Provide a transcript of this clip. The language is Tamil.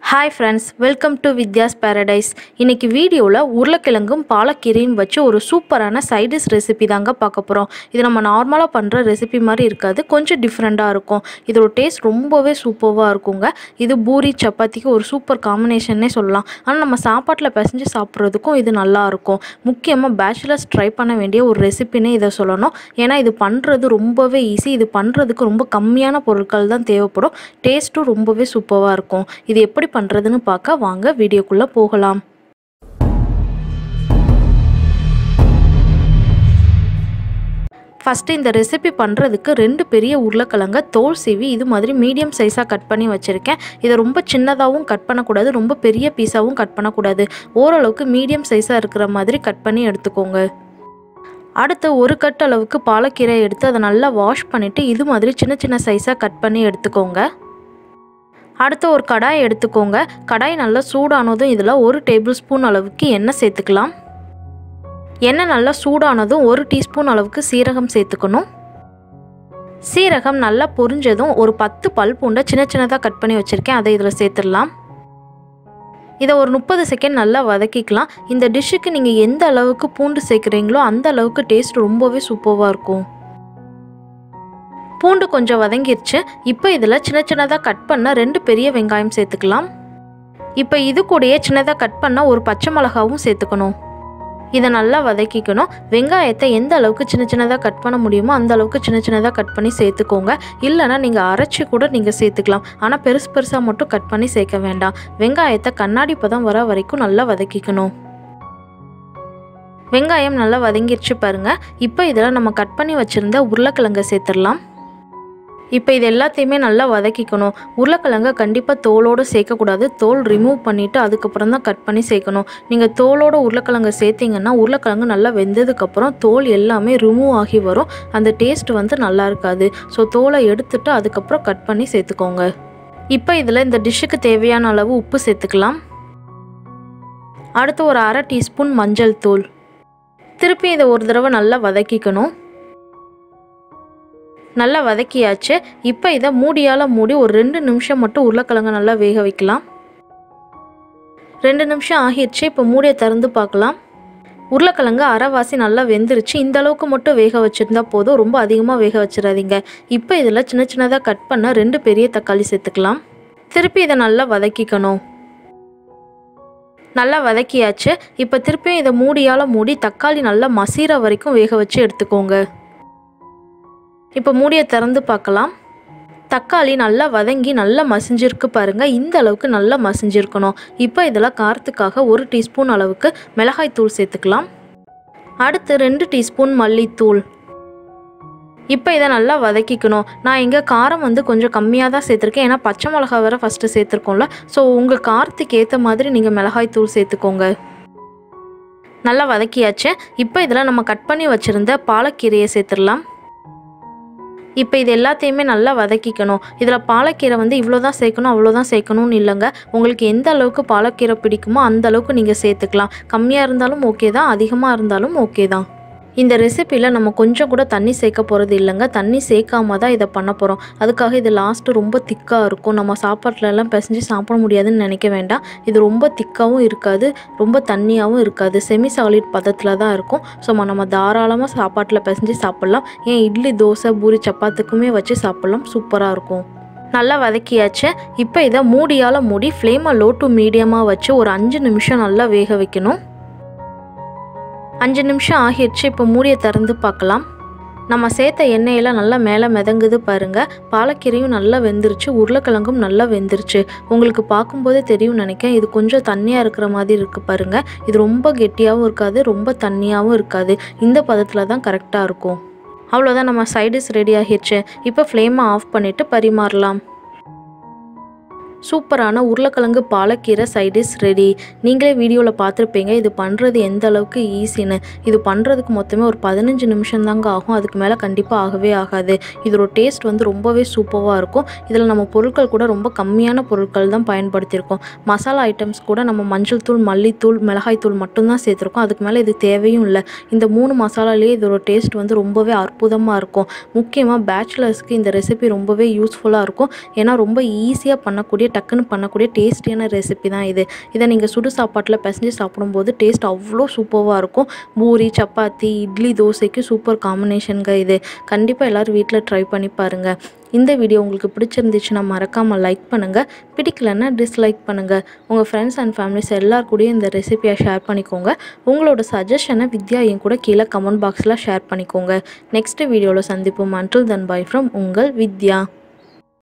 hi friends welcome to Vidya's Paradise இன்னைக்கு வீடியோவில் உருளைக்கிழங்கும் பாலக்கீரையும் வச்சு ஒரு சூப்பரான சைடிஷ் ரெசிபி தாங்க பார்க்க போகிறோம் இது நம்ம நார்மலாக பண்ணுற ரெசிபி மாதிரி இருக்காது கொஞ்சம் டிஃப்ரெண்ட்டாக இருக்கும் இதோட டேஸ்ட் ரொம்பவே சூப்பராக இருக்குங்க இது பூரி சப்பாத்திக்கு ஒரு சூப்பர் காம்பினேஷன்னே சொல்லலாம் ஆனால் நம்ம சாப்பாட்டில் பிசைஞ்சு சாப்பிட்றதுக்கும் இது நல்லா இருக்கும் முக்கியமாக பேச்சுலர்ஸ் ட்ரை பண்ண வேண்டிய ஒரு ரெசிபினே இதை சொல்லணும் ஏன்னா இது பண்ணுறது ரொம்பவே ஈஸி இது பண்ணுறதுக்கு ரொம்ப கம்மியான பொருட்கள் தான் தேவைப்படும் டேஸ்ட்டும் ரொம்பவே சூப்பராக இருக்கும் இது எப்படி பண்ணுறதுன்னு பார்க்க வாங்க வீடியோக்குள்ளே போகலாம் ஃபஸ்ட்டு இந்த ரெசிபி பண்ணுறதுக்கு ரெண்டு பெரிய உருளைக்கிழங்க தோல் சீவி இது மாதிரி மீடியம் சைஸாக கட் பண்ணி வச்சுருக்கேன் இதை ரொம்ப சின்னதாகவும் கட் பண்ணக்கூடாது ரொம்ப பெரிய பீஸாகவும் கட் பண்ணக்கூடாது ஓரளவுக்கு மீடியம் சைஸாக இருக்கிற மாதிரி கட் பண்ணி எடுத்துக்கோங்க அடுத்து ஒரு கட் அளவுக்கு பாலக்கீரை எடுத்து அதை நல்லா வாஷ் பண்ணிவிட்டு இது மாதிரி சின்ன சின்ன சைஸாக கட் பண்ணி எடுத்துக்கோங்க அடுத்து ஒரு கடாய் எடுத்துக்கோங்க கடாய் நல்லா சூடானதும் இதில் ஒரு டேபிள் ஸ்பூன் அளவுக்கு எண்ணெய் சேர்த்துக்கலாம் எண்ணெய் நல்லா சூடானதும் ஒரு டீஸ்பூன் அளவுக்கு சீரகம் சேர்த்துக்கணும் சீரகம் நல்லா பொரிஞ்சதும் ஒரு பத்து பல் பூண்டை சின்ன சின்னதாக கட் பண்ணி வச்சுருக்கேன் அதை இதில் சேர்த்துடலாம் இதை ஒரு முப்பது செகண்ட் நல்லா வதக்கிக்கலாம் இந்த டிஷ்ஷுக்கு நீங்கள் எந்த அளவுக்கு பூண்டு சேர்க்குறீங்களோ அந்த அளவுக்கு டேஸ்ட் ரொம்பவே சூப்பராக இருக்கும் பூண்டு கொஞ்சம் வதங்கிருச்சு இப்போ இதில் சின்ன சின்னதாக கட் பண்ண ரெண்டு பெரிய வெங்காயம் சேர்த்துக்கலாம் இப்போ இது கூடயே சின்னதாக கட் பண்ண ஒரு பச்சை மிளகாவும் சேர்த்துக்கணும் இதை நல்லா வதக்கிக்கணும் வெங்காயத்தை எந்த அளவுக்கு சின்ன சின்னதாக கட் பண்ண முடியுமோ அந்த அளவுக்கு சின்ன சின்னதாக கட் பண்ணி சேர்த்துக்கோங்க இல்லைனா நீங்கள் அரைச்சி கூட நீங்கள் சேர்த்துக்கலாம் ஆனால் பெருசு பெருசாக மட்டும் கட் பண்ணி சேர்க்க வேண்டாம் வெங்காயத்தை கண்ணாடி பதம் வர வரைக்கும் நல்லா வதக்கிக்கணும் வெங்காயம் நல்லா வதங்கிருச்சு பாருங்கள் இப்போ இதில் நம்ம கட் பண்ணி வச்சுருந்த உருளைக்கிழங்கை சேர்த்துடலாம் இப்போ இது எல்லாத்தையுமே நல்லா வதக்கிக்கணும் உருளைக்கிழங்க கண்டிப்பாக தோலோடு சேர்க்கக்கூடாது தோல் ரிமூவ் பண்ணிவிட்டு அதுக்கப்புறம் தான் கட் பண்ணி சேர்க்கணும் நீங்கள் தோலோட உருளைக்கிழங்க சேர்த்திங்கன்னா உருளைக்கிழங்கு நல்லா வெந்ததுக்கப்புறம் தோல் எல்லாமே ரிமூவ் ஆகி வரும் அந்த டேஸ்ட் வந்து நல்லா இருக்காது ஸோ தோலை எடுத்துட்டு அதுக்கப்புறம் கட் பண்ணி சேர்த்துக்கோங்க இப்போ இதில் இந்த டிஷ்ஷுக்கு தேவையான அளவு உப்பு சேர்த்துக்கலாம் அடுத்து ஒரு அரை டீஸ்பூன் மஞ்சள் தூள் திருப்பி இதை ஒரு தடவை நல்லா வதக்கிக்கணும் நல்லா வதக்கியாச்சு இப்போ இதை மூடியால் மூடி ஒரு ரெண்டு நிமிஷம் மட்டும் உருளைக்கிழங்கு நல்லா வேக வைக்கலாம் ரெண்டு நிமிஷம் ஆகிடுச்சு இப்போ மூடியை திறந்து பார்க்கலாம் உருளைக்கிழங்கு அரைவாசி நல்லா வெந்துருச்சு இந்த அளவுக்கு மட்டும் வேக வச்சுருந்தா போதும் ரொம்ப அதிகமாக வேக வச்சிடாதீங்க இப்போ இதில் சின்ன சின்னதாக கட் பண்ண ரெண்டு பெரிய தக்காளி சேர்த்துக்கலாம் திருப்பி இதை நல்லா வதக்கிக்கணும் நல்லா வதக்கியாச்சு இப்போ திருப்பியும் இதை மூடியால் மூடி தக்காளி நல்லா மசீர வரைக்கும் வேக வச்சு எடுத்துக்கோங்க இப்போ மூடியை திறந்து பார்க்கலாம் தக்காளி நல்லா வதங்கி நல்லா மசிஞ்சிருக்கு பாருங்கள் இந்த அளவுக்கு நல்லா மசிஞ்சிருக்கணும் இப்போ இதில் காரத்துக்காக ஒரு டீஸ்பூன் அளவுக்கு மிளகாய் தூள் சேர்த்துக்கலாம் அடுத்து ரெண்டு டீஸ்பூன் மல்லித்தூள் இப்போ இதை நல்லா வதக்கிக்கணும் நான் இங்கே காரம் வந்து கொஞ்சம் கம்மியாக தான் சேர்த்துருக்கேன் ஏன்னா பச்சை மிளகா வேறு ஃபஸ்ட்டு சேர்த்துருக்கோம்ல ஸோ உங்கள் காரத்துக்கு ஏற்ற மாதிரி நீங்கள் மிளகாய் தூள் சேர்த்துக்கோங்க நல்லா வதக்கியாச்சு இப்போ இதில் நம்ம கட் பண்ணி வச்சுருந்த பாலக்கீரையை சேர்த்துடலாம் இப்போ இது எல்லாத்தையுமே நல்லா வதக்கிக்கணும் இதில் பாலக்கீரை வந்து இவ்வளோ தான் சேர்க்கணும் அவ்வளோ தான் சேர்க்கணும்னு இல்லைங்க உங்களுக்கு எந்த அளவுக்கு பாலக்கீரை பிடிக்குமோ அந்த அளவுக்கு நீங்கள் சேர்த்துக்கலாம் கம்மியாக இருந்தாலும் ஓகே தான் அதிகமாக இருந்தாலும் ஓகே தான் இந்த ரெசிப்பியில் நம்ம கொஞ்சம் கூட தண்ணி சேர்க்க போகிறது இல்லைங்க தண்ணி சேர்க்காம தான் இதை பண்ண போகிறோம் அதுக்காக இது லாஸ்ட்டு ரொம்ப திக்காக இருக்கும் நம்ம சாப்பாட்டிலலாம் பிசைஞ்சு சாப்பிட முடியாதுன்னு நினைக்க வேண்டாம் இது ரொம்ப திக்காகவும் இருக்காது ரொம்ப தண்ணியாகவும் இருக்காது செமி சாலிட் பதத்தில் தான் இருக்கும் ஸோ நம்ம தாராளமாக சாப்பாட்டில் பிசைஞ்சு சாப்பிட்லாம் ஏன் இட்லி தோசை பூரி சப்பாத்துக்குமே வச்சு சாப்பிட்லாம் சூப்பராக இருக்கும் நல்லா வதக்கியாச்சு இப்போ இதை மூடியால் மூடி ஃப்ளேமை லோ டு மீடியமாக வச்சு ஒரு அஞ்சு நிமிஷம் நல்லா வேக வைக்கணும் அஞ்சு நிமிஷம் ஆகிடுச்சு இப்போ மூடியை திறந்து பார்க்கலாம் நம்ம சேர்த்த எண்ணெயெல்லாம் நல்லா மேலே மிதங்குது பாருங்கள் பாலக்கீரையும் நல்லா வெந்துருச்சு உருளைக்கிழங்கும் நல்லா வெந்துருச்சு உங்களுக்கு பார்க்கும்போதே தெரியும் நினைக்கிறேன் இது கொஞ்சம் தண்ணியாக இருக்கிற மாதிரி இருக்குது பாருங்கள் இது ரொம்ப கெட்டியாகவும் இருக்காது ரொம்ப தண்ணியாகவும் இருக்காது இந்த பதத்தில் தான் கரெக்டாக இருக்கும் அவ்வளோதான் நம்ம சைடிஸ் ரெடி ஆகிடுச்சு இப்போ ஃப்ளேமை ஆஃப் பண்ணிவிட்டு பரிமாறலாம் சூப்பரான உருளைக்கிழங்கு பாலக்கீரை சைடிஷ் ரெடி நீங்களே வீடியோவில் பார்த்துருப்பீங்க இது பண்ணுறது எந்த அளவுக்கு ஈஸின்னு இது பண்ணுறதுக்கு மொத்தமே ஒரு பதினஞ்சு நிமிஷம் தாங்க ஆகும் அதுக்கு மேலே கண்டிப்பாக ஆகவே ஆகாது இதோட டேஸ்ட் வந்து ரொம்பவே சூப்பராக இருக்கும் இதில் நம்ம பொருட்கள் கூட ரொம்ப கம்மியான பொருட்கள் தான் பயன்படுத்தியிருக்கோம் மசாலா ஐட்டம்ஸ் கூட நம்ம மஞ்சள் தூள் மல்லித்தூள் மிளகாய் தூள் மட்டும்தான் சேர்த்துருக்கோம் அதுக்கு மேலே இது தேவையும் இல்லை இந்த மூணு மசாலாலேயே இதோட டேஸ்ட் வந்து ரொம்பவே அற்புதமாக இருக்கும் முக்கியமாக பேச்சுலர்ஸ்க்கு இந்த ரெசிபி ரொம்பவே யூஸ்ஃபுல்லாக இருக்கும் ஏன்னா ரொம்ப ஈஸியாக பண்ணக்கூடிய டக்குன்னு பண்ணக்கூடிய டேஸ்டியான ரெசிபி தான் இது இதை நீங்கள் சுடு சாப்பாட்டில் பிசைஞ்சு சாப்பிடும்போது டேஸ்ட் அவ்வளோ சூப்பராக இருக்கும் பூரி சப்பாத்தி இட்லி தோசைக்கு சூப்பர் காம்பினேஷனுங்க இது கண்டிப்பாக எல்லோரும் வீட்டில் ட்ரை பண்ணி பாருங்கள் இந்த வீடியோ உங்களுக்கு பிடிச்சிருந்துச்சுன்னா மறக்காமல் லைக் பண்ணுங்கள் பிடிக்கலன்னா டிஸ்லைக் பண்ணுங்கள் உங்கள் ஃப்ரெண்ட்ஸ் அண்ட் ஃபேமிலிஸ் எல்லார் கூடயும் இந்த ரெசிபியை ஷேர் பண்ணிக்கோங்க உங்களோட சஜஷனை வித்யா என் கூட கீழே கமெண்ட் பாக்ஸில் ஷேர் பண்ணிக்கோங்க நெக்ஸ்ட் வீடியோவில் சந்திப்போம் அன்டில் தன் பை ஃப்ரம் உங்கள் வித்யா